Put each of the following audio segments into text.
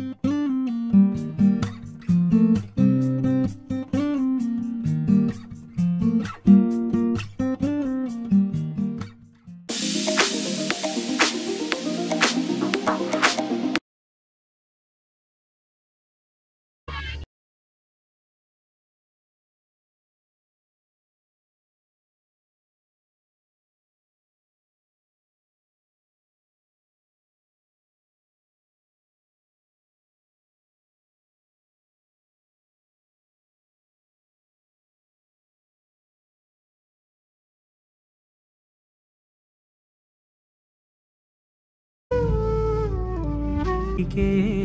ിക്കേ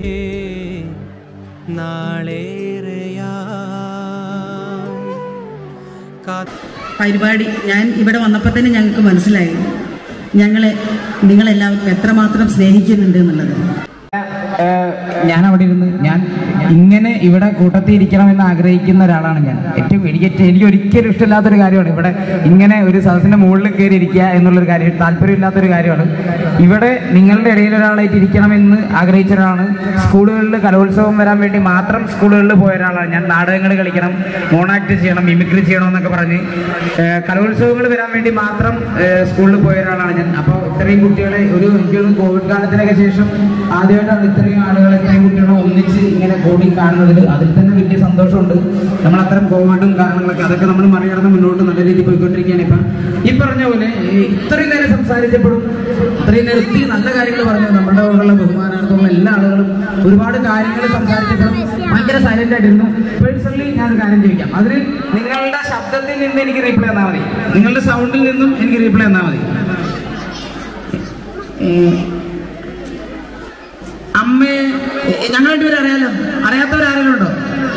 നാളേറെയായി കാത്ത് പരിപാടി ഞാൻ ഇവിടെ വന്നപ്പോൾ തന്നെ ഞങ്ങൾക്ക് മനസ്സിലായി ഞങ്ങളെ നിങ്ങളെല്ലാവരും എത്രമാത്രം സ്നേഹിക്കുന്നുണ്ട് എന്നുള്ളത് ഏഹ് ഞാൻ അവിടെ ഇരുന്ന് ഞാൻ ഇങ്ങനെ ഇവിടെ കൂട്ടത്തിൽ ഇരിക്കണമെന്ന് ആഗ്രഹിക്കുന്ന ഒരാളാണ് ഞാൻ ഏറ്റവും എനിക്ക് ഏറ്റവും- എനിക്ക് ഒരിക്കലും ഇഷ്ടമില്ലാത്തൊരു കാര്യമാണ് ഇവിടെ ഇങ്ങനെ ഒരു സദസ്സിന്റെ മുകളിൽ കയറി ഇരിക്കുക എന്നുള്ളൊരു കാര്യം താല്പര്യമില്ലാത്തൊരു കാര്യമാണ് ഇവിടെ നിങ്ങളുടെ ഇടയിൽ ഒരാളായിട്ട് ഇരിക്കണമെന്ന് ആഗ്രഹിച്ച ഒരാളാണ് സ്കൂളുകളിൽ കലോത്സവം വരാൻ വേണ്ടി മാത്രം സ്കൂളുകളിൽ പോയ ഒരാളാണ് ഞാൻ നാടകങ്ങൾ കളിക്കണം മോണാക്ട് ചെയ്യണം മിമിക്രി ചെയ്യണം എന്നൊക്കെ പറഞ്ഞ് ഏഹ് കലോത്സവങ്ങൾ വരാൻ വേണ്ടി മാത്രം ഏഹ് സ്കൂളിൽ പോയ ഒരാളാണ് ഞാൻ അപ്പോൾ ഇത്രയും കുട്ടികളെ ഒരു എനിക്ക് തോന്നുന്നു കോവിഡ് കാലത്തിനൊക്കെ ശേഷം ആദ്യമായിട്ടാണ് ഇത്രയും ആളുകളെ ഇത്രയും കുട്ടികളെ ഒന്നിച്ച് ഇങ്ങനെ കൂടി കാണുന്നതിൽ അതിൽ തന്നെ വലിയ സന്തോഷമുണ്ട് നമ്മൾ അത്തരം കോവിഡും കാരണങ്ങളൊക്കെ അതൊക്കെ നമ്മൾ മറികടന്ന് മുന്നോട്ട് നല്ല രീതിയിൽ പോയിക്കൊണ്ടിരിക്കുകയാണ് ഇപ്പം ഈ പറഞ്ഞ പോലെ ഈ ഇത്രയും നേരം സംസാരിച്ചപ്പോഴും ഇത്രയും നേരം ഒത്തിരി നല്ല കാര്യങ്ങൾ പറഞ്ഞു നമ്മുടെ ഉള്ള ബഹുമാനാർത്ഥമുള്ള എല്ലാ ആളുകളും ഒരുപാട് കാര്യങ്ങൾ സംസാരിച്ചപ്പോഴും ഭയങ്കര സൈലന്റ് ആയിട്ടിരുന്നു പേഴ്സണലി ഞാൻ ഒരു കാര്യം ചോദിക്കാം അതിന് നിങ്ങളുടെ ശബ്ദത്തിൽ നിന്ന് എനിക്ക് റീപ്ലൈ തന്നാൽ മതി നിങ്ങളുടെ സൗണ്ടിൽ നിന്നും എനിക്ക് റീപ്ലൈ തന്നാൽ മതി ഉം. അമ്മയെ ഞങ്ങൾ രണ്ടുപേരും അറിയാലോ അറിയാത്തവരാരെങ്കിലും ഉണ്ടോ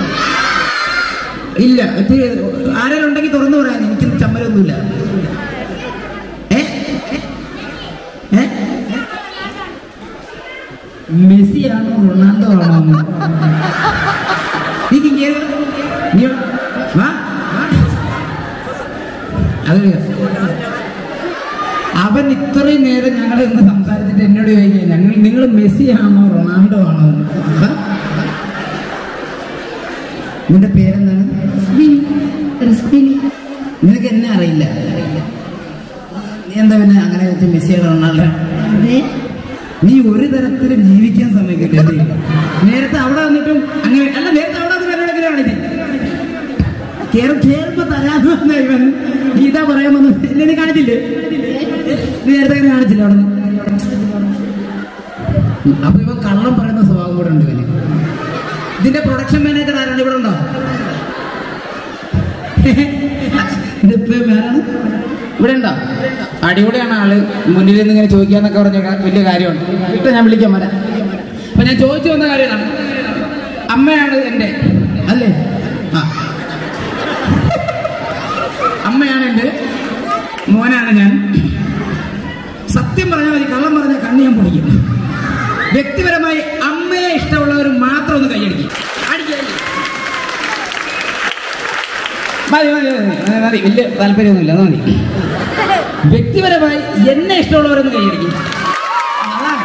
ഇല്ല ഇത് ആരെങ്കിലും ഉണ്ടെങ്കിൽ തുറന്നു പറയാൻ എനിക്ക് ചമ്മലൊന്നുമില്ല ഏ ഏ? മെസ്സിയാണോ റൊണാൾഡോ ആണോ നീ കിങ്ങിയത് നീ വാ അത് അവൻ ഇത്രയും നേരം ഞങ്ങൾ ഇന്ന് സംസാരിച്ചിട്ട് എന്നോട് ചോദിക്കുക ഞങ്ങൾ നിങ്ങൾ മെസ്സി ആണോ റൊണാൾഡോ ആണോ എന്ന്. വാ. നിന്റെ പേരെന്താണ് നിനക്ക് എന്നെ അറിയില്ല നീ എന്താ പിന്നെ അങ്ങനെ വെച്ച് മെസ്സി റൊണാൾഡോ നീ ഒരു തരത്തിലും ജീവിക്കാൻ സമ്മതിക്കില്ല എന്ത് ചെയ്യും? നേരത്തെ അവിടെ വന്നിട്ടും അങ്ങനെ അല്ല നേരത്തെ അവിടെ വന്ന് പരിപാടികളാണ് ഇത് കേറും കേറുമ്പോ തരാന്ന് പറഞ്ഞ ഇവൻ നീ ഇതാ പറയാൻ വന്നു എന്നെ നീ കാണിച്ചില്ലേ നീ നേരത്തെ അങ്ങനെ കാണിച്ചില്ല അവിടെ അപ്പൊ ഇവൻ കള്ളം പറയുന്ന സ്വഭാവം കൂടെ ഉണ്ട് ഇവന് ഇതിന്റെ പ്രൊഡക്ഷൻ മാനേജർ ആരാണ് ഇവിടെ ഉണ്ടോ ഇതിപ്പോ ആരാണ് ഇവിടെ ഉണ്ടോ അടിപൊളിയാണ് ആള് മുന്നിൽ നിന്ന് ഇങ്ങനെ ചോദിക്കാന്നൊക്കെ പറഞ്ഞ കാ- വലിയ കാര്യമാണ് ഇപ്പൊ ഞാൻ വിളിക്കാൻ വരാം അപ്പൊ ഞാൻ ചോദിച്ചു വന്ന കാര്യമാണ് അമ്മയാണ് എന്റെ അല്ലേ ആ അമ്മയാണ് എന്റെ മോനാണ് ഞാൻ സത്യം പറഞ്ഞാൽ മതി കള്ളം പറഞ്ഞ കണ്ണ് ഞാൻ പൊടിക്കും വ്യക്തിപരമായി അമ്മയെ ഇഷ്ടമുള്ളവർ മാത്രം ഒന്ന് കൈയടിക്കും അടിക്കുക മതി മതി മതി മതി, മതി വലിയ താല്പര്യമൊന്നുമില്ല അത് മതി വ്യക്തിപരമായി എന്നെ ഇഷ്ടമുള്ളവരൊന്ന് കൈയടിക്കും അതാണ്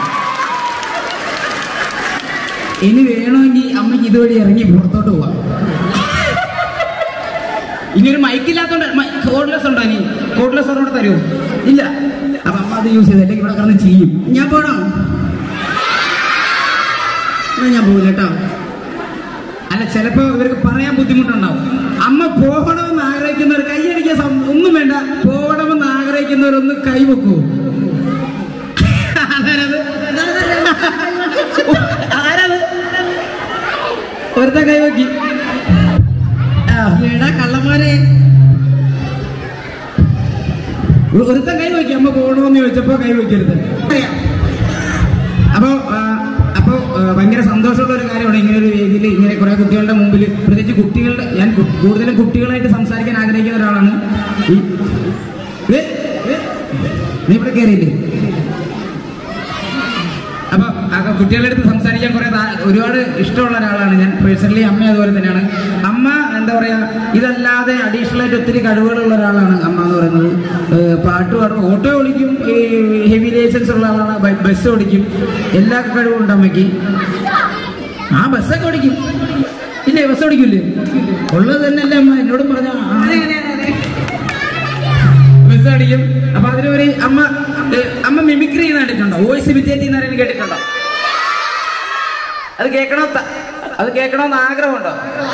ഇനി വേണമെങ്കിൽ അമ്മയ്ക്ക് ഇതുവഴി ഇറങ്ങി പുറത്തോട്ട് പോവാം ഇനി ഒരു മൈക്കില്ലാത്തോണ്ട് കോഡ്ലെസ് ഉണ്ടോ ഇനി കോഡ്ലെസ് ഒരെണ്ണം കൂടെ തരുമോ ഇല്ല അപ്പൊ അമ്മ അത് യൂസ് ചെയ്ത് അല്ലെങ്കിൽ ഇവിടെ കിടന്ന് ചെയ്യും ഞാൻ പോണോ എന്നാ ഞാൻ പോകില്ല കേട്ടോ അല്ല ചിലപ്പോ ഇവർക്ക് പറയാൻ ബുദ്ധിമുട്ടുണ്ടാവും അമ്മ പോകണമെന്ന് ആഗ്രഹിക്കുന്നവർ കൈയടിക്കാൻ സം- ഒന്നും വേണ്ട പോകണമെന്ന് ആഗ്രഹിക്കുന്നവരൊന്ന് കൈവെക്കൂ ആരാത് ആരാത് ഒരുത്ത കൈവക്കി ആ എടാ കള്ളന്മാരെ ഒരുത്തൻ കൈ വയ്ക്കും അമ്മ പോകണമെന്ന് ചോദിച്ചപ്പോ കൈ വയ്ക്കരുത് അപ്പോ ആ, അപ്പോ ആ, ഭയങ്കര സന്തോഷമുള്ള ഒരു കാര്യമാണ് ഇങ്ങനെ ഒരു വേദിയിൽ ഇങ്ങനെ കുറെ കുട്ടികളുടെ മുമ്പിൽ പ്രത്യേകിച്ച് കുട്ടികളുടെ ഞാൻ കു- കൂടുതലും കുട്ടികളായിട്ട് സംസാരിക്കാൻ ആഗ്രഹിക്കുന്ന ഒരാളാണ് ഈ ഏ, ഏ, നീ ഇവിടെ കയറിയില്ലേ അപ്പൊ ആ കുട്ടികളുടെ അടുത്ത് സംസാരിക്കാൻ കുറെ താ- ഒരുപാട് ഇഷ്ടമുള്ള ഒരാളാണ് ഞാൻ പേഴ്സണലി അമ്മ അതുപോലെ തന്നെയാണ് അമ്മ എന്താ പറയാ ഇതല്ലാതെ അഡീഷണൽ ആയിട്ട് ഒത്തിരി കഴിവുകളുള്ള ഒരാളാണ് അമ്മ എന്ന് പറയുന്നത് ഏഹ് പാട്ട് പാടും ഓട്ടോ ഓടിക്കും ഈ ഹെവി ലൈസൻസ് ഉള്ള ആളാണ് ബ- ബസ് ഓടിക്കും എല്ലാ കഴിവും ഉണ്ട് അമ്മയ്ക്ക് ആ ബസ്സൊക്കെ ഓടിക്കും ഇല്ലേ ബസ് ഓടിക്കൂലേ ഉള്ളത് തന്നെയല്ലേ അമ്മ എന്നോടും പറഞ്ഞ ബസ് ഓടിക്കും അപ്പൊ അതിലൊരു അമ്മ ഏ, അമ്മ മിമിക്രി ചെയ്യുന്ന കണ്ടിട്ടുണ്ടോ വോയിസ് ഇമിറ്റേറ്റ് ചെയ്യുന്ന ആരെങ്കിലും കേട്ടിട്ടുണ്ടോ അത് കേൾക്കണോ ത- അത് കേൾക്കണമെന്ന് ആഗ്രഹമുണ്ടോ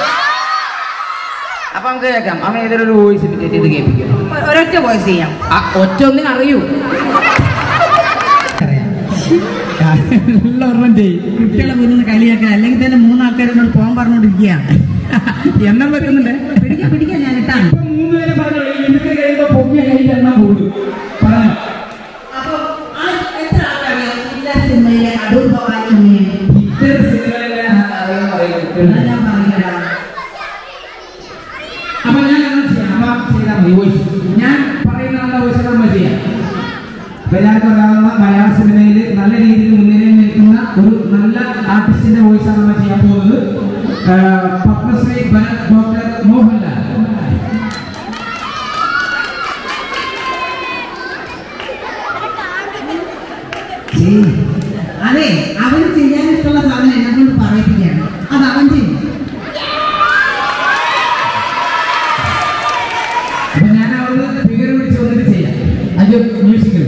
അപ്പൊ നമുക്ക് കേൾക്കാം അമ്മ ഏതൊരു വോയിസ് ഇമിറ്റേറ്റ് ചെയ്ത് കേൾപ്പിക്കും ഒരൊറ്റ വോയിസ് ചെയ്യാം ആ ഒറ്റ ഒന്നേ അറിയൂ എല്ലാവരും ചെയ്യും കുട്ടികളെ മുന്നിൽ കളിയാക്കാൻ അല്ലെങ്കിൽ തന്നെ മൂന്നാൾക്കാരോട് പോകാൻ പറഞ്ഞോണ്ടിരിക്കുകയാണ് എണ്ണം വെക്കുന്നുണ്ട് പിടിക്കാൻ പിടിക്കാൻ ഞാൻ ഇട്ടാണ് ഇപ്പൊ മൂന്ന് പേരെ പറഞ്ഞു ഈ മിമിക്രി കഴിയുമ്പോ പൊങ്ങിയ കയ്യിൽ എണ്ണം കൂടും പറഞ്ഞു സിനിമയിലെ അടൂർ ഭവാനി അമ്മയെ ഇത്തരം സിനിമകളെ അറിയാൻ പറയുന്നത് ഞാൻ പറഞ്ഞുതരാം അപ്പൊ ഞാൻ എന്നാ ചെയ്യാം അമ്മ ചെയ്താൽ മതി വോയിസ് ഞാൻ പറയുന്ന നല്ല വോയിസ് അമ്മ ചെയ്യാം അപ്പൊ എല്ലാവർക്കും അറിയാവുന്ന മലയാള സിനിമയിൽ നല്ല രീതിയിൽ മുൻനിരയിൽ നിൽക്കുന്ന ഒരു നല്ല ആർട്ടിസ്റ്റിന്റെ വോയിസ് ആണ് നമ്മൾ ചെയ്യാൻ പോകുന്നത് ആ, പത്മശ്രീ ഭരത് ഡോക്ടർ മോഹൻലാൽ ചെയ്യ്. അതെ അവന് ചെയ്യാനിട്ടുള്ള സാധനം എന്നെ കൊണ്ട് പറയിപ്പിക്കുകയാണ് അത് അവൻ ചെയ്യും അപ്പൊ ഞാൻ അവിടുന്ന് ഫിഗർ പിടിച്ച് വന്നിട്ട് ചെയ്യാം അത് മ്യൂസിക്കൽ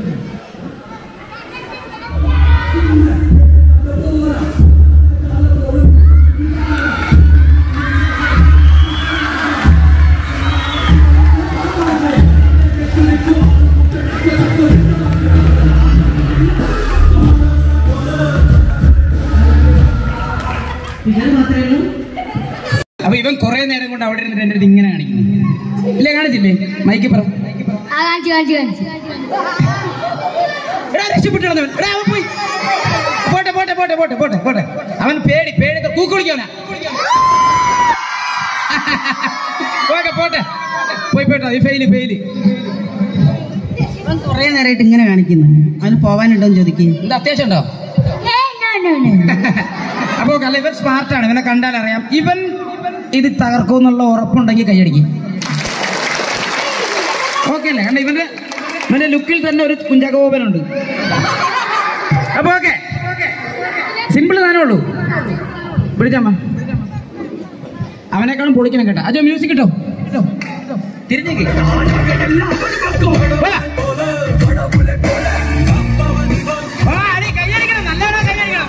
ഇത് മാത്രമേ ഉള്ളൂ അപ്പൊ ഇവൻ കുറെ നേരം കൊണ്ട് അവിടെ ഇരുന്നിട്ട് എന്റെ അടുത്ത് ഇങ്ങനെ കാണിക്കുന്നു ഇല്ലേ കാണിച്ചില്ലേ മൈക്ക് പറ ആ കാണിച്ചു കാണിച്ചു കാണിച്ചു എടാ രക്ഷപ്പെട്ടു കിടന്നവൻ. എടാ അവൻ പോയി പോട്ടെ പോട്ടെ പോട്ടെ പോട്ടെ പോട്ടെ പോട്ടെ അവൻ പേടി പേടി കൂക്ക് വിളിക്കാനാ പോട്ടെ പോട്ടെ പോയി പോട്ടെ ഈ ഫെയില് ഫെയില് ഇവൻ കുറെ നേരമായിട്ട് ഇങ്ങനെ കാണിക്കുന്നു അവന് പോവാനുണ്ടോ എന്ന് ചോദിക്കും എന്താ അത്യാവശ്യം ഉണ്ടോ ഏയ് നോ നോ നോ അപ്പൊ അല്ല ഇവൻ സ്മാർട്ടാണ് ഇവനെ കണ്ടാൽ അറിയാം ഇവൻ ഇത് തകർക്കും എന്നുള്ള ഉറപ്പുണ്ടെങ്കിൽ കൈയടിക്കും ഓക്കെ അല്ലേ കണ്ട ഇവന്റെ ഇവന്റെ ലുക്കിൽ തന്നെ ഒരു കുഞ്ചാക്കോപനുണ്ട് അപ്പൊ ഓക്കെ സിമ്പിൾ താനേ ഉള്ളൂ പിടിച്ചമ്മ അവനേക്കാളും പൊളിക്കണം കേട്ടോ അജോ മ്യൂസിക് കിട്ടോ തിരിഞ്ഞേക്ക് വാ. വാ, അടി, കൈയടിക്കണം നല്ലവരാ കൈയടിക്കണം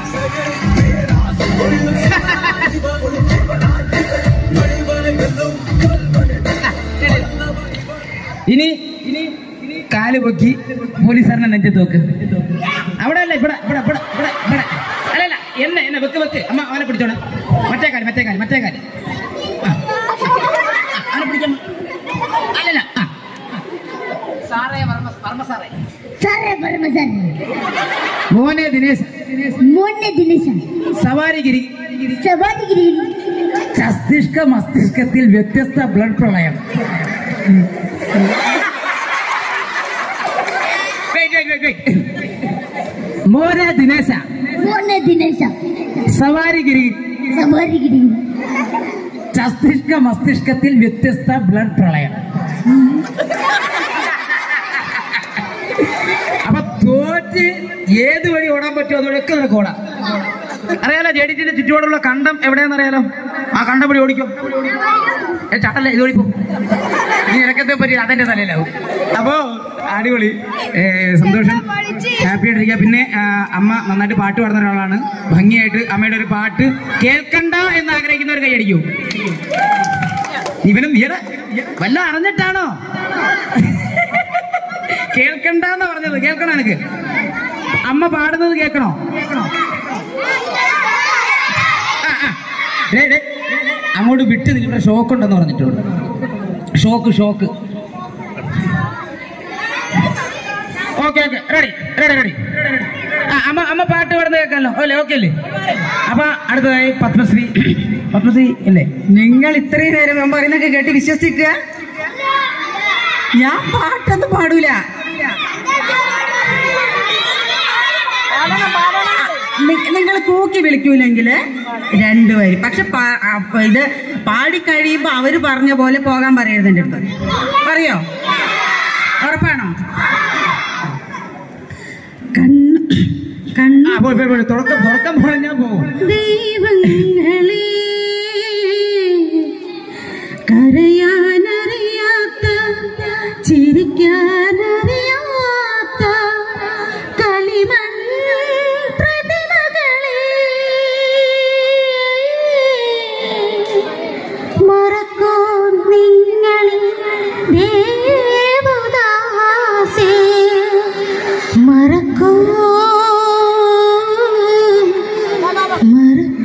ഇനി ഇനി കാല് പൊക്കി പോലീസുകാരനെ നെഞ്ചത്ത് വെക്ക് അവിടെ അല്ല ഇവിടെ ഇവിടെ ഇവിടെ ഇവിടെ ഇവിടെ അല്ലല്ല എന്നെ എന്നെ വെക്ക് വെക്ക് അമ്മ അവനെ പിടിച്ചോണേ മറ്റേ കാല് മറ്റേ കാല് മറ്റേ കാല് ആ. ആ, അവനെ പിടിക്കാം അല്ലല്ല ആ സാറേ വർമ്മ വർമ്മ സാറേ സാറേ പരമ സാറേ മോനെ ദിനേശ് മോനെ ദിനേശ സവാരിഗിരി സവാദിഗിരി മസ്തിഷ്ക മസ്തിഷ്കത്തിൽ വ്യത്യസ്ത ബ്ലഡ് പ്രളയം Wait, wait, wait, wait. മോനെ ദിനേശ മോനെ ദിനേശ സവാരിഗിരി സവാദിഗിരി മസ്തിഷ്ക മസ്തിഷ്കത്തിൽ വ്യത്യസ്ത ബ്ലഡ് പ്രളയം അപ്പൊ തോറ്റ് ഏത് വഴി ഓടാൻ പറ്റുമോ അതുവഴിയൊക്കെ നിനക്ക് ഓടാം അറിയാലോ ജഡിറ്റിന്റെ ചുറ്റുപാടുള്ള കണ്ടം എവിടെയാണെന്ന് അറിയാലോ ആ കണ്ടം വഴി ഓടിക്കോ ഏ ചട്ടല്ലേ ഇത് ഓടിപ്പോ ഇനി ഇറക്കത്തെ പറ്റി അതെന്റെ തലയിലാവും അപ്പോ അടിപൊളി ഏ, സന്തോഷം ഹാപ്പി ആയിട്ടിരിക്കുക പിന്നെ ആ, അമ്മ നന്നായിട്ട് പാട്ട് പാടുന്ന ഒരാളാണ് ഭംഗിയായിട്ട് അമ്മയുടെ ഒരു പാട്ട് കേൾക്കണ്ട എന്ന് ആഗ്രഹിക്കുന്ന ഒരു കൈയടിക്കൂ ഇവനും ഈടെ വല്ല അറിഞ്ഞിട്ടാണോ കേൾക്കണ്ടെന്ന് പറഞ്ഞത് കേൾക്കണോ എനിക്ക് അമ്മ പാടുന്നത് കേൾക്കണോ ആ, ആ. ദേ, ദേ, അങ്ങോട്ട് വിട്ട് നിൽക്കുന്ന ഷോക്ക് ഉണ്ടെന്ന് പറഞ്ഞിട്ടുണ്ട് shock shock okay okay ready ready ready ആ അമ്മ അമ്മ പാട്ട് പാടുന്നത് കേൾക്കാമല്ലോ അല്ലേ ഓക്കെ അല്ലേ അപ്പൊ അടുത്തതായി പത്മശ്രീ പത്മശ്രീ അല്ലേ നിങ്ങൾ ഇത്രയും നേരം ഞാൻ പറയുന്നൊക്കെ കേട്ട് വിശ്വസിക്കുക ഞാൻ പാട്ടൊന്നും പാടൂല നിങ്ങൾ കൂക്കി വിളിക്കൂലെങ്കിൽ രണ്ടുപേരും പക്ഷെ പാ- അപ്പൊ ഇത് പാടിക്കഴിയുമ്പോ അവര് പറഞ്ഞ പോലെ പോകാൻ പറയരുത് എൻ്റെ അടുത്ത് പറയോ ഉറപ്പാണോ കണ്ണ് കണ്ണ് ആ പോയി പോയി പോയി തുടക്കം തുടക്കം പറഞ്ഞാൽ പോകും ദൈവം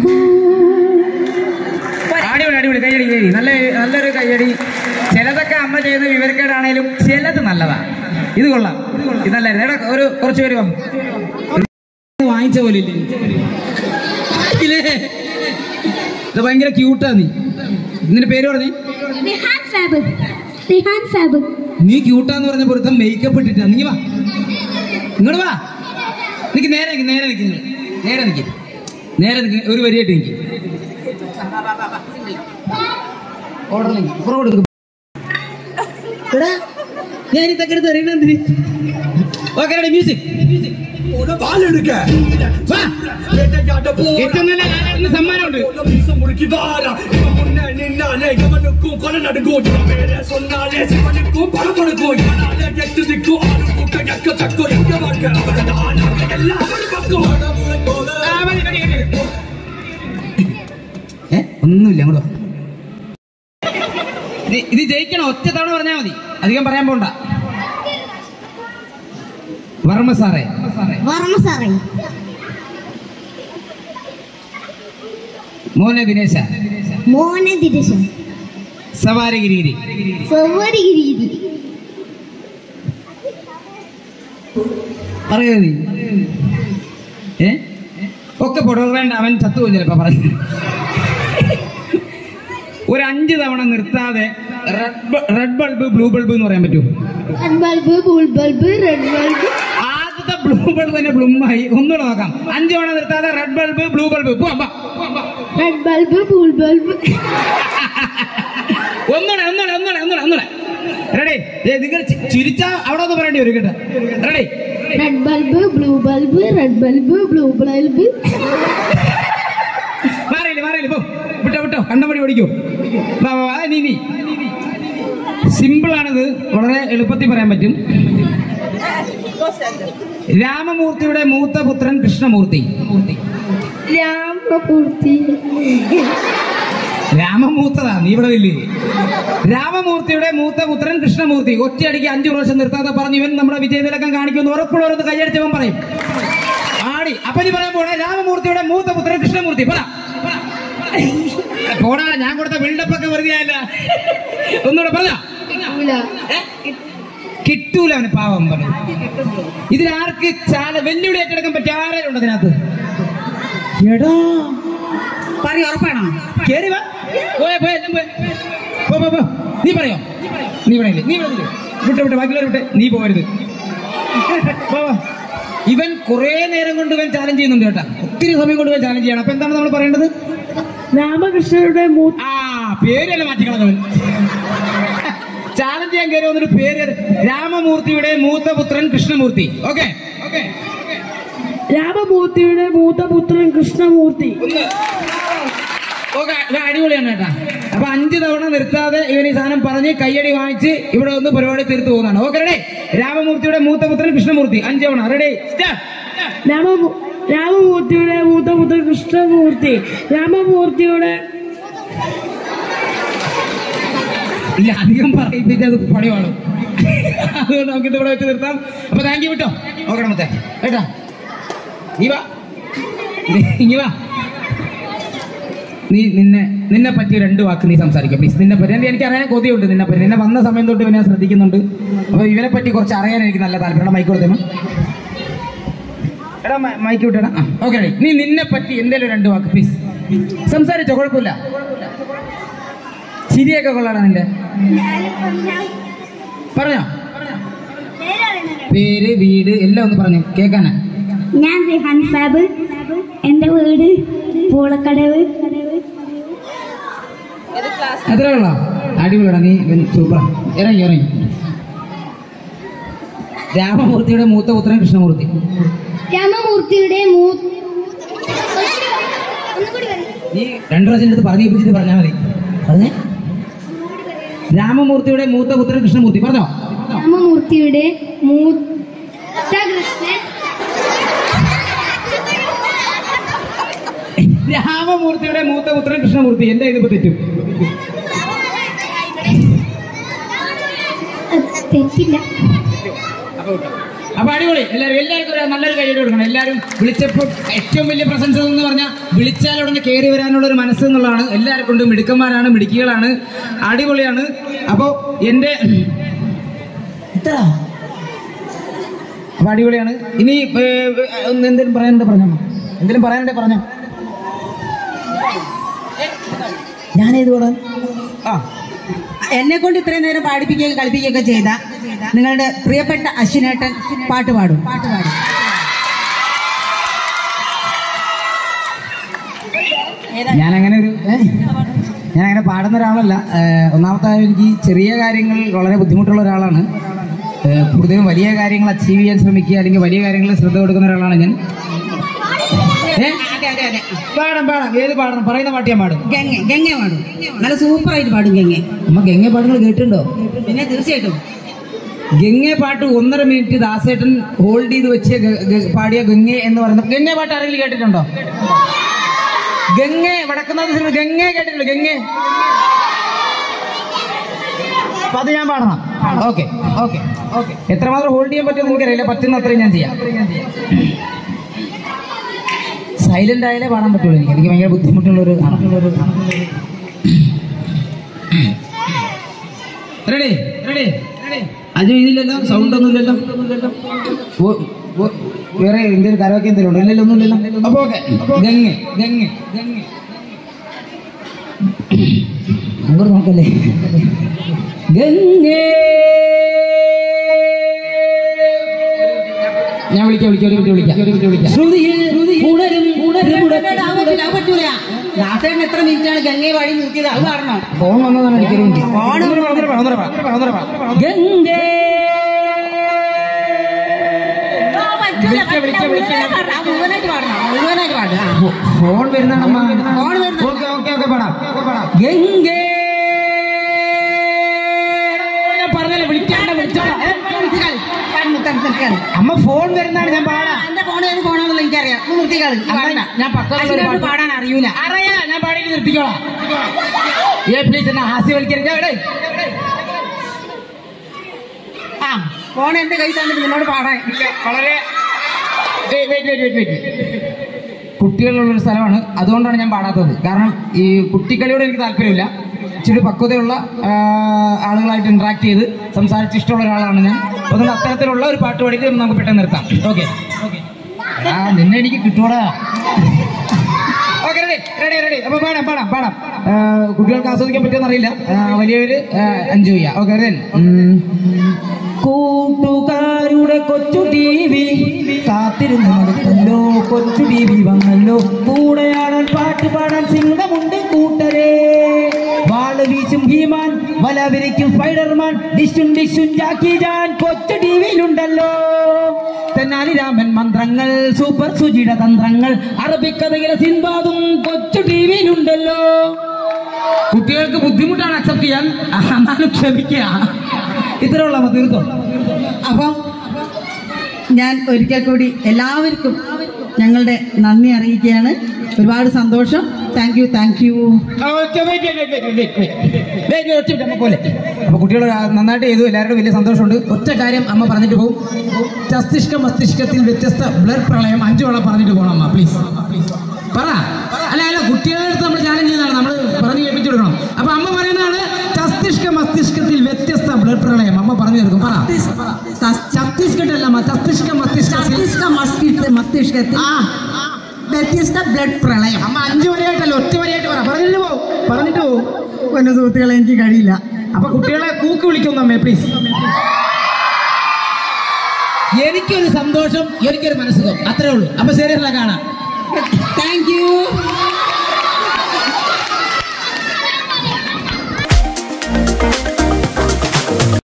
അടിപൊളി അടിപൊളി കയ്യടി കയ്യടി നല്ല നല്ലൊരു കയ്യടി ചിലതൊക്കെ അമ്മ ചെയ്യുന്ന വിവരക്കേടാണേലും ചിലത് നല്ലതാ ഇത് കൊള്ളാം ഇത് നല്ലായിരുന്നു എടാ ഒരു കുറച്ച് പേര് വന്നു വാങ്ങിച്ച പോലെ ഇല്ലേ ഇല്ലേ? ഇത് ഭയങ്കര ക്യൂട്ടാ നീ നിന്റെ പേര് പറഞ്ഞേ റിഹാൻ സാബ് റിഹാൻ സാബ് നീ ക്യൂട്ടാന്ന് പറഞ്ഞ പൊരുത്തം മേക്കപ്പ് ഇട്ടിട്ടാ നീ വാ ഇങ്ങോട്ട് വാ നിക്ക് നേരെ നിക്ക് നേരെ നിക്ക് നിങ്ങള്. നേരെ നിക്ക് നേരെ നിക്ക് ഒരു വരിയായിട്ട് നിക്ക് ഓർഡർ നിക്ക് ഇപ്പുറം കൊടുക്ക്. എടാ ഞാൻ ഈ തക്കെടുത്ത് അറിയണെന്തിന് ഓക്കെ റെഡി മ്യൂസിക് പാലെടുക്ക വാ ഏറ്റവും നല്ല ഗാനത്തിന് സമ്മാനമുണ്ട് முறுக்கி வாரா இவன் முன்ன நின்னாலே எவனுக்கும் கொலை நடுங்கும் இவன் பேரை சொன்னாலே சிவனுக்கும் பலம் கொடுக்கும் இவனாலே எட்டு திக்கும் ஆறு கூட்டம் எக்க தக்கும் எங்க வாழ்க்கை அவனதான எல்லாரும் பக்கம் ആ, മതി, മതി, മതി. ഏ ഒന്നുമില്ല അങ്ങോട്ട് വാ. ഇത് ഇത് ജയിക്കണം ഒറ്റ തവണ പറഞ്ഞാൽ മതി അധികം പറയാൻ പോണ്ട വർമ്മ സാറേ വർമ്മ സാറേ മോനെ ദിനേശ മോനെ ദിനേശ സവാരഗിരി സൗവരിഗിരി പറയൂ നീ ഏ ഒക്കെ പൊടവ് വേണ്ട അവൻ ചത്തുപോയി ചിലപ്പോ പറഞ്ഞു ഒരു അഞ്ച് തവണ നിർത്താതെ റെഡ് ബൾബ് ബ്ലൂ ബൾബ് എന്ന് പറയാൻ പറ്റുമോ red bulb blue bulb red bulb ആദ്യത്തെ ബ്ലൂ ബൾബ് തന്നെ ബ്ലൂമായി ഒന്നുകൂടെ നോക്കാം അഞ്ച് തവണ നിർത്താതെ റെഡ് ബൾബ് ബ്ലൂ ബൾബ് പോവാം വാ. റെഡ് ബൾബ് ബൂൾ ബൾബ് ഒന്നുകൂടെ ഒന്നുകൂടെ ഒന്നുകൂടെ ഒന്നുകൂടെ ഒന്നുകൂടെ റെഡി നിങ്ങൾ ചി- ചിരിച്ചാ അവിടെ ഒന്ന് പറയേണ്ടി വരും കേട്ടോ ready red bulb blue bulb red bulb blue bulb മാറിയില്ലേ മാറിയില്ലേ പോ വിട്ടോ വിട്ടോ കണ്ടപടി ഓടിക്കോ വാ വാ വാ നീ നീ സിമ്പിൾ ആണിത് വളരെ എളുപ്പത്തിൽ പറയാൻ പറ്റും രാമമൂർത്തിയുടെ മൂത്ത പുത്രൻ കൃഷ്ണമൂർത്തി രാമപൂർത്തി രാമമൂത്തതാ നീ ഇവിടെ ഇല്ലേ രാമമൂർത്തിയുടെ മൂത്ത പുത്രൻ കൃഷ്ണമൂർത്തി ഒറ്റയടിക്ക് അഞ്ചു പ്രാവശ്യം നിർത്താതെ പറഞ്ഞു ഇവൻ നമ്മുടെ വിജയതിലക്കം കാണിക്കുമെന്ന് ഉറപ്പുള്ളവരൊന്ന് കൈയടിച്ചവൻ പറയും ആടി അപ്പൊ നീ പറയാൻ പോണേ രാമമൂർത്തിയുടെ മൂത്ത പുത്രൻ കൃഷ്ണമൂർത്തി പറ പറ. പോടാ ഞാൻ കൊടുത്ത ബിൽഡപ്പ് ഒക്കെ വെറുതെ ആയല്ല ഒന്നുകൂടെ പറഞ്ഞ കിട്ടൂല അവന് പാവം പറഞ്ഞു ഇതിലാർക്ക് ചാല വെല്ലുവിളി ഏറ്റെടുക്കാൻ പറ്റിയ ആരെങ്കിലും ഉണ്ട് അതിനകത്ത് എടാ പറയും ഉറപ്പാണോ കേറി വാ പോയെ പോയെ എല്ലാം പോയെ. പോ പോ പോ നീ പറയോ നീ ഇവിടെ ഇല്ലേ? നീ ഇവിടെ ഇല്ലേ? വിട്ടെ വിട്ടെ ബാക്കിയുള്ളവർ വിട്ടെ നീ പോകരുത് പോ, പോ. ഇവൻ കുറെ നേരം കൊണ്ട് ഇവൻ ചാലഞ്ച് ചെയ്യുന്നുണ്ട് കേട്ടാ ഒത്തിരി സമയം കൊണ്ട് ഇവൻ ചാലഞ്ച് ചെയ്യണം അപ്പൊ എന്താണ് നമ്മൾ പറയേണ്ടത് രാമകൃഷ്ണരുടെ മൂത്ത ആ പേരല്ല മാറ്റിക്കളഞ്ഞവൻ ചാലഞ്ച് ചെയ്യാൻ കയറി വന്നിട്ട് പേര് രാമമൂർത്തിയുടെ മൂത്ത പുത്രൻ കൃഷ്ണമൂർത്തി ഓക്കെ ഓക്കെ രാമമൂർത്തിയുടെ മൂത്ത പുത്രൻ കൃഷ്ണമൂർത്തി ഓക്കെ അടിപൊളിയാണ് കേട്ടാ അപ്പൊ അഞ്ച് തവണ നിർത്താതെ ഇവൻ ഈ സാധനം പറഞ്ഞ് കയ്യടി വാങ്ങിച്ച് ഇവിടെ ഒന്ന് പരിപാടി തീർത്തു പോകുന്നതാണ് ഓക്കെ റെഡി രാമമൂർത്തിയുടെ മൂത്ത പുത്രൻ കൃഷ്ണമൂർത്തി അഞ്ച് തവണ റെഡി രാമ രാമമൂർത്തിയുടെ മൂത്ത പുത്രൻ കൃഷ്ണമൂർത്തി രാമമൂർത്തിയുടെ ഇല്ല അധികം പറയിപ്പിച്ച് അത് പണിവാണ് അതുകൊണ്ട് നമുക്ക് ഇത് ഇവിടെ വെച്ച് നിർത്താം അപ്പൊ താങ്ക് യു വിട്ടോ ഓക്കെ മത്തേ കേട്ടാ നീ വാ നീ വാ നീ നിന്നെ നിന്നെ പറ്റി രണ്ട് വാക്ക് നീ സംസാരിക്കാം പ്ലീസ് നിന്നെ പറ്റി എനിക്ക് എനിക്ക് അറിയാൻ കൊതിയുണ്ട് നിന്നെ പറ്റി നിന്നെ വന്ന സമയം തൊട്ട് ഇവനെ ശ്രദ്ധിക്കുന്നുണ്ട് അപ്പൊ ഇവനെ പറ്റി കുറച്ച് അറിയാൻ എനിക്ക് നല്ല താല്പര്യം മൈക്ക് കൊടുത്തേമ എടാ മ- മൈക്ക് വിട്ടടാ ഓക്കെ നീ നിന്നെ പറ്റി എന്തേലും രണ്ട് വാക്ക് പ്ലീസ് സംസാരിച്ചോ കുഴപ്പമില്ല ചിരിയൊക്കെ കൊള്ളാടാ നിന്റെ പറഞ്ഞോ പേര് വീട് എല്ലാം ഒന്ന് പറഞ്ഞു കേക്കാനാ ഞാൻ റിഹാൻ സാബ് എൻ്റെ വീട് പൂളക്കടവ് അത്രേ ഉള്ളോ അടിപൊളിയാടാ നീ സൂപ്പർ ഇറങ്ങി ഇറങ്ങി രാമമൂർത്തിയുടെ മൂത്ത പുത്രൻ കൃഷ്ണമൂർത്തി രാമമൂർത്തിയുടെ മൂ നീ രണ്ടു പ്രാവശ്യം അടുത്ത് പറഞ്ഞു ഏൽപ്പിച്ചിട്ട് പറഞ്ഞാൽ മതി പറഞ്ഞേ രാമമൂർത്തിയുടെ മൂത്ത പുത്രൻ കൃഷ്ണമൂർത്തി പറഞ്ഞോ രാമമൂർത്തിയുടെ മൂത്ത കൃഷ്ണൻ രാമമൂർത്തിയുടെ മൂത്ത പുത്രൻ കൃഷ്ണമൂർത്തി എന്റെ ഇതിപ്പോ തെറ്റും തെറ്റില്ല അപ്പൊ അടിപൊളി എല്ലാവരും എല്ലാവർക്കും ഒരു നല്ലൊരു കൈയ്യടി കൊടുക്കണം എല്ലാവരും വിളിച്ചപ്പോൾ ഏറ്റവും വലിയ പ്രശംസ എന്ന് പറഞ്ഞാൽ വിളിച്ചാൽ ഉടനെ കയറി വരാനുള്ള ഒരു മനസ്സ് എന്നുള്ളതാണ് എല്ലാവരും കൊണ്ടും മിടുക്കന്മാരാണ് മിടുക്കികളാണ് അടിപൊളിയാണ് അപ്പോ എന്റെ ഇതാ. അപ്പൊ അടിപൊളിയാണ് ഇനി ഏ, ഏ, ഒന്ന് എന്തെങ്കിലും പറയാനുണ്ട് പറഞ്ഞോ എന്തെങ്കിലും പറയാനുണ്ട് പറഞ്ഞോ ഞാനേത് പാടാൻ ആ എന്നെ കൊണ്ട് ഇത്രയും നേരം പാടിപ്പിക്കുകയും കളിപ്പിക്കുകയൊക്കെ ചെയ്ത നിങ്ങളുടെ പ്രിയപ്പെട്ട അശ്വിനേട്ടൻ പാട്ട് പാടും പാട്ട് പാടും ഞാൻ അങ്ങനെ ഒരു ഏ? ഞാൻ അങ്ങനെ പാടുന്ന ഒരാളല്ല ഏ, ഒന്നാമത്തെ കാര്യം എനിക്ക് ചെറിയ കാര്യങ്ങൾ വളരെ ബുദ്ധിമുട്ടുള്ള ഒരാളാണ് ഏ, കൂടുതലും വലിയ കാര്യങ്ങൾ അച്ചീവ് ചെയ്യാൻ ശ്രമിക്കുക അല്ലെങ്കിൽ വലിയ കാര്യങ്ങളിൽ ശ്രദ്ധ കൊടുക്കുന്ന ഒരാളാണ് ഞാൻ ഏ? അതെ അതെ അതെ പാടാം പാടാം ഏത് പാടണം പറയുന്ന പാട്ട് ഞാൻ പാടും ഗംഗ ഗംഗ പാടും നല്ല സൂപ്പറായിട്ട് പാടും ഗംഗ അമ്മ ഗംഗ പാട്ടുകൾ കേട്ടിട്ടുണ്ടോ പിന്നെ തീർച്ചയായിട്ടും ഗംഗ പാട്ട് ഒന്നര മിനിറ്റ് ദാസേട്ടൻ ഹോൾഡ് ചെയ്ത് വെച്ച് ഗ- ഗ- പാടിയ ഗംഗ എന്ന് പറയുന്ന ഗംഗ പാട്ട് ആരെങ്കിലും കേട്ടിട്ടുണ്ടോ ഗംഗ വടക്കുന്നാഥ സിനിമ ഗംഗ കേട്ടിട്ടുണ്ടോ ഗംഗ അപ്പൊ അത് ഞാൻ പാടണം ഓക്കെ ഓക്കെ ഓക്കെ എത്രമാത്രം ഹോൾഡ് ചെയ്യാൻ പറ്റുമെന്ന് എനിക്കറിയില്ല പറ്റുന്ന അത്രയും ഞാൻ ചെയ്യാം സൈലന്റ് ആയാലേ പാടാൻ പറ്റുള്ളൂ എനിക്ക് എനിക്ക് ഭയങ്കര ബുദ്ധിമുട്ടുള്ള ഒരു റെഡി റെഡി അത് ഇതില്ലല്ലോ സൗണ്ട് ഒന്നും ഇല്ലല്ലോ ഓ- ഓ- വേറെ എന്തെങ്കിലും കരോക്കെ എന്തെങ്കിലും ഉണ്ടോ ഇല്ലല്ലോ ഒന്നും ഇല്ലല്ലോ അപ്പൊ ഓക്കെ ഗംഗ ഗംഗ ഗംഗ അങ്ങോട്ട് നോക്കല്ലേ ഗംഗേ ഞാൻ വിളിക്കാം വിളിക്കാം ഒരു മിനിറ്റ് വിളിക്കാം ഒരു മിനിറ്റ് വിളിക്കാം ശ്രുതിയിൽ ഉണരും ഉണരും അത് പറ്റില്ല അത് പറ്റൂല ദാസേട്ടൻ എത്ര മിനിറ്റാണ് ഗംഗയെ പാടി നിർത്തിയത് അത് പാടണം ഫോൺ വന്നതാണ് എനിക്കൊരു മിനിറ്റ് ഫോൺ ഒന്നൂടെ പറ, ഒന്നൂടെ പറ, ഒന്നൂടെ പറ, ഒന്നൂടെ പറ. ഗംഗേ വിളിക്കാം, വിളിക്കാം, വിളിക്കാം. മുഴുവനായിട്ട് പാടണം മുഴുവനായിട്ട് പാടുക ഫോ- ഫോൺ വരുന്നതാണമ്മ ഫോൺ വരുന്ന- ഓക്കെ ഓക്കെ ഓക്കെ പാടാം ഗംഗേ ഞാൻ പറഞ്ഞല്ലേ വിളിക്കാണ്ട വിളിച്ചോളാം ഏ? അമ്മ ഫോൺ വരുന്നതാണ് ഞാൻ പാടാം എന്റെ ഫോൺ ഏത് ഫോണാണെന്നുള്ള എനിക്കറിയാം ഒന്ന് നിർത്തിക്കളി അമ്മ, ഞാൻ പക്വതയുള്ള ഒരു അതിനോട് പാട്ട് പാടാൻ അറിയൂല അറിയാ ഞാൻ പാടിയിട്ട് നിർത്തിക്കോളാം ഏ പ്ലീസ് എന്നാ ഹാസ്യവൽക്കരിക്കാം എവിടെ ആ ഫോൺ എന്റെ കൈ തന്നിട്ട് നിന്നോട് പാടാൻ വളരെ Wait, wait, wait, wait, wait. കുട്ടികളുള്ള ഒരു സ്ഥലമാണ് അതുകൊണ്ടാണ് ഞാൻ പാടാത്തത് കാരണം ഈ കുട്ടിക്കളിയോട് എനിക്ക് താല്പര്യമില്ല ഇച്ചിരി പക്വതയുള്ള ആ, ആളുകളായിട്ട് ഇന്ററാക്ട് ചെയ്ത് സംസാരിച്ച് ഇഷ്ടമുള്ള ഒരാളാണ് ഞാൻ അപ്പൊ അതുകൊണ്ട് അത്തരത്തിലുള്ള ഒരു പാട്ട് പാടിയിട്ട് നമുക്ക് പെട്ടെന്ന് നിർത്താം ഓക്കെ ആ നിന്നെ എനിക്ക് കിട്ടൂടാ ഓക്കെ റെഡി റെഡി റെഡി അപ്പൊ പാടാം പാടാം പാടാം ആ, കുട്ടികൾക്ക് ആസ്വദിക്കാൻ പറ്റുമെന്ന് അറിയില്ല ആ, വലിയവര് എൻജോയ് ചെയ്യാം ഓക്കെ റെഡി കൂട്ടുകാരുടെ കൊച്ചു ടി വി കാത്തിരുന്ന് മടുത്തല്ലോ കൊച്ചു ടി വി വന്നല്ലോ കൂടെയാടാൻ പാട്ട് പാടാൻ സിംഹമുണ്ട് കൂട്ടരെ വാള് വീശും ഭീമാൻ വല വിരിക്കും സ്പൈഡർമാൻ ഡിഷും ഡിഷും ജാക്കി ജാൻ കൊച്ചു ടി വിയിലുണ്ടല്ലോ തെന്നാലി രാമൻ മന്ത്രങ്ങൾ സൂപ്പർ സുജിയുടെ തന്ത്രങ്ങൾ അറബിക്കഥയിലെ സിൻബാദും കൊച്ചു ടി വിയിലുണ്ടല്ലോ കുട്ടികൾക്ക് ബുദ്ധിമുട്ടാണ് അക്സെപ്റ്റ് ചെയ്യാൻ എന്നാലും ക്ഷമിക്കുക ഇത്രയുള്ള തീർത്തോ അപ്പം ഞാൻ ഒരിക്കൽ കൂടി എല്ലാവർക്കും ഞങ്ങളുടെ നന്ദി അറിയിക്കുകയാണ് ഒരുപാട് സന്തോഷം താങ്ക് യു താങ്ക് യു പോലെ അപ്പൊ കുട്ടികൾ നന്നായിട്ട് ചെയ്തു എല്ലാവരും വലിയ സന്തോഷമുണ്ട് ഒറ്റ കാര്യം അമ്മ പറഞ്ഞിട്ട് പോകും മസ്തിഷ്ക മസ്തിഷ്കത്തിൽ വ്യത്യസ്ത ബ്ലഡ് പ്രളയം അഞ്ചു വളം പറഞ്ഞിട്ട് പോകണം അമ്മ പ്ലീസ് പറ അല്ല അല്ല കുട്ടികളുടെ അടുത്ത് നമ്മൾ ചാലഞ്ച് ചെയ്യുന്നതാണ് നമ്മൾ പറഞ്ഞു കേൾപ്പിച്ചു കൊടുക്കണം അപ്പൊ അമ്മ പറയുന്നതാണ് മസ്തിഷ്ക മസ്തിഷ്കത്തിൽ വ്യത്യസ്ത ബ്ലഡ് പ്രളയം അമ്മ പറഞ്ഞു തീർക്കും പറ ഛത്തീസ്ഗഡ് അല്ല അമ്മ മസ്തിഷ്ക മസ്തിഷ്കത്തിൽ മസ്തിഷ്ക മസ്തിഷ്ക മസ്തിഷ്കത്തിൽ ആ വ്യത്യസ്ത ബ്ലഡ് പ്രളയം അമ്മ അഞ്ചു വരെയായിട്ടല്ല ഒറ്റ വരെയായിട്ട് പറ പറഞ്ഞിട്ട് പോ പറഞ്ഞിട്ട് പോ എന്റെ സുഹൃത്തുക്കളെ എനിക്ക് കഴിയില്ല അപ്പൊ കുട്ടികളെ കൂക്ക് വിളിക്കുന്നു അമ്മേ പ്ലീസ് എനിക്കൊരു സന്തോഷം എനിക്കൊരു മനസ്സുഖം അത്രേ ഉള്ളൂ അപ്പൊ ശരിയല്ല കാണാം താങ്ക് യു